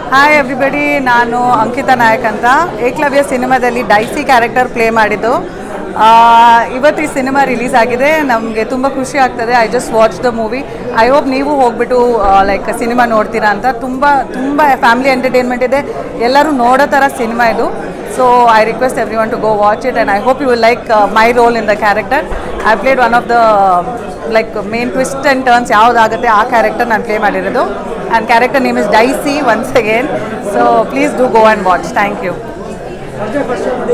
hi everybody ನಾನು ಅಂಕಿತಾ ನಾಯಕ್ ಅಂತ ಏಕಲವ್ಯ ಸಿನಿಮಾದಲ್ಲಿ ಡೈಸಿ ಕ್ಯಾರೆಕ್ಟರ್ ಪ್ಲೇ ಮಾಡಿದ್ದು ಆ, ಇವತ್ತು ಈ ಸಿನಿಮಾ ರಿಲೀಸ್ ಆಗಿದೆ ನಮಗೆ ತುಂಬ ಖುಷಿ ಆಗ್ತದೆ I just watch the movie I hope ನೀವು ಹೋಗ್ಬಿಟ್ಟು ಲೈಕ್ ಸಿನಿಮಾ ನೋಡ್ತೀರಾ ಅಂತ ತುಂಬ ತುಂಬ ಫ್ಯಾಮಿಲಿ ಎಂಟರ್ಟೈನ್ಮೆಂಟ್ ಇದೆ ಎಲ್ಲರೂ ನೋಡೋ ಥರ ಸಿನಿಮಾ ಇದು so I request everyone to go watch it and I hope you will like my role in the character I played one of the like main twist and turns ಯಾವುದಾಗುತ್ತೆ ಆ character ನಾನು play ಮಾಡಿರೋದು and character name is Daisy once again so please do go and watch thank you